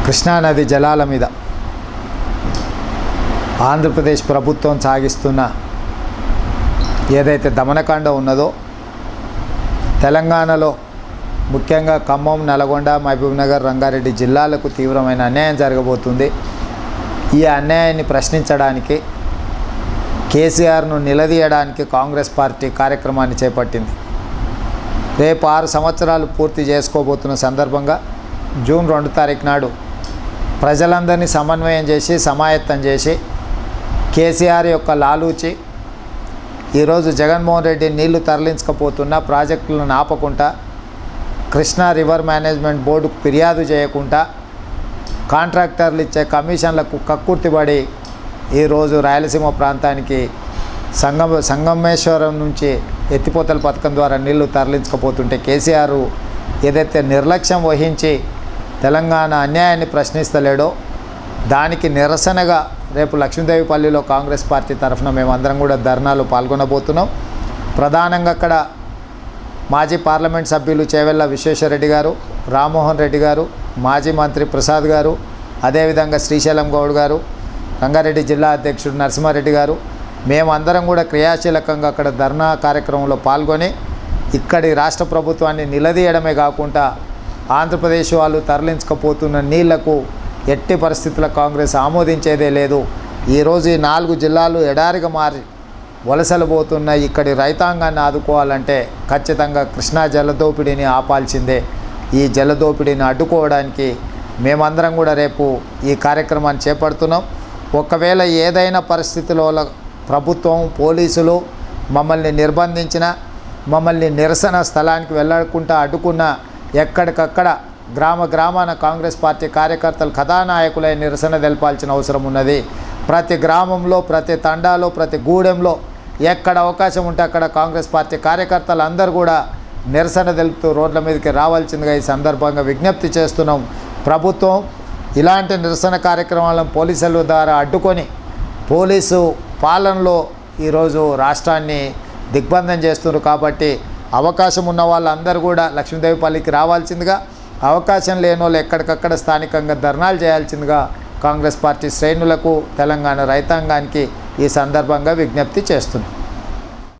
కృష్ణానది జలాల మీద ఆంధ్రప్రదేశ్ ప్రభుత్వం సాగిస్తున్న ఏదైతే దమనకాండ ఉన్నదో తెలంగాణలో ముఖ్యంగా ఖమ్మం నల్గొండ మహబూబ్నగర్ రంగారెడ్డి జిల్లాలకు తీవ్రమైన అన్యాయం జరగబోతుంది ఈ అన్యాయాన్ని ప్రశ్నించడానికి కేసీఆర్ను నిలదీయడానికి కాంగ్రెస్ పార్టీ కార్యక్రమాన్ని చేపట్టింది రేపు ఆరు సంవత్సరాలు పూర్తి చేసుకోబోతున్న సందర్భంగా జూన్ రెండు తారీఖు నాడు ప్రజలందరినీ సమన్వయం చేసి సమాయత్తం చేసి కేసీఆర్ యొక్క లాలూచి ఈరోజు జగన్మోహన్ రెడ్డి నీళ్లు తరలించకపోతున్నా ప్రాజెక్టులను ఆపకుండా కృష్ణా రివర్ మేనేజ్మెంట్ బోర్డుకు ఫిర్యాదు చేయకుండా కాంట్రాక్టర్లు ఇచ్చే కమిషన్లకు కక్కుర్తిపడి ఈరోజు రాయలసీమ ప్రాంతానికి సంగమ సంగమేశ్వరం నుంచి ఎత్తిపోతల పథకం ద్వారా నీళ్లు తరలించకపోతుంటే కేసీఆర్ ఏదైతే నిర్లక్ష్యం వహించి తెలంగాణ అన్యాయాన్ని ప్రశ్నిస్తలేడో దానికి నిరసనగా రేపు లక్ష్మీదేవిపల్లిలో కాంగ్రెస్ పార్టీ తరఫున మేమందరం కూడా ధర్నాలో పాల్గొనబోతున్నాం ప్రధానంగా అక్కడ మాజీ పార్లమెంట్ సభ్యులు చేవెళ్ళ విశ్వేశ్వరరెడ్డి గారు రామ్మోహన్ రెడ్డి గారు మాజీ మంత్రి ప్రసాద్ గారు అదేవిధంగా శ్రీశైలం గౌడ్ గారు రంగారెడ్డి జిల్లా అధ్యక్షుడు నరసింహారెడ్డి గారు మేమందరం కూడా క్రియాశీలకంగా అక్కడ ధర్నా కార్యక్రమంలో పాల్గొని ఇక్కడి రాష్ట్ర ప్రభుత్వాన్ని నిలదీయడమే కాకుండా ఆంధ్రప్రదేశ్ వాళ్ళు తరలించకపోతున్న నీళ్లకు ఎట్టి పరిస్థితుల్లో కాంగ్రెస్ ఆమోదించేదే లేదు ఈరోజు ఈ నాలుగు జిల్లాలు ఎడారిగా మారి వలసలు పోతున్న ఇక్కడి రైతాంగాన్ని ఆదుకోవాలంటే ఖచ్చితంగా కృష్ణా జలదోపిడీని ఆపాల్సిందే ఈ జలదోపిడీని అడ్డుకోవడానికి మేమందరం కూడా రేపు ఈ కార్యక్రమాన్ని చేపడుతున్నాం ఒకవేళ ఏదైనా పరిస్థితిలో ప్రభుత్వం పోలీసులు మమ్మల్ని నిర్బంధించిన మమ్మల్ని నిరసన స్థలానికి వెళ్ళకుండా అడ్డుకున్న ఎక్కడికక్కడ గ్రామ గ్రామాన కాంగ్రెస్ పార్టీ కార్యకర్తలు కథానాయకులై నిరసన తెలపాల్సిన అవసరం ఉన్నది ప్రతి గ్రామంలో ప్రతి తండాలో ప్రతి గూడెంలో ఎక్కడ అవకాశం ఉంటే అక్కడ కాంగ్రెస్ పార్టీ కార్యకర్తలు అందరూ కూడా నిరసన తెలుపుతూ రోడ్ల మీదకి రావాల్సిందిగా ఈ సందర్భంగా విజ్ఞప్తి చేస్తున్నాం ప్రభుత్వం ఇలాంటి నిరసన కార్యక్రమాలను పోలీసుల ద్వారా అడ్డుకొని పోలీసు పాలనలో ఈరోజు రాష్ట్రాన్ని దిగ్బంధం చేస్తున్నారు కాబట్టి అవకాశం ఉన్న వాళ్ళందరూ కూడా లక్ష్మీదేవిపల్లికి రావాల్సిందిగా అవకాశం లేని వాళ్ళు ఎక్కడికక్కడ స్థానికంగా ధర్నాలు చేయాల్సిందిగా కాంగ్రెస్ పార్టీ శ్రేణులకు తెలంగాణ రైతాంగానికి ఈ సందర్భంగా విజ్ఞప్తి చేస్తున్నాం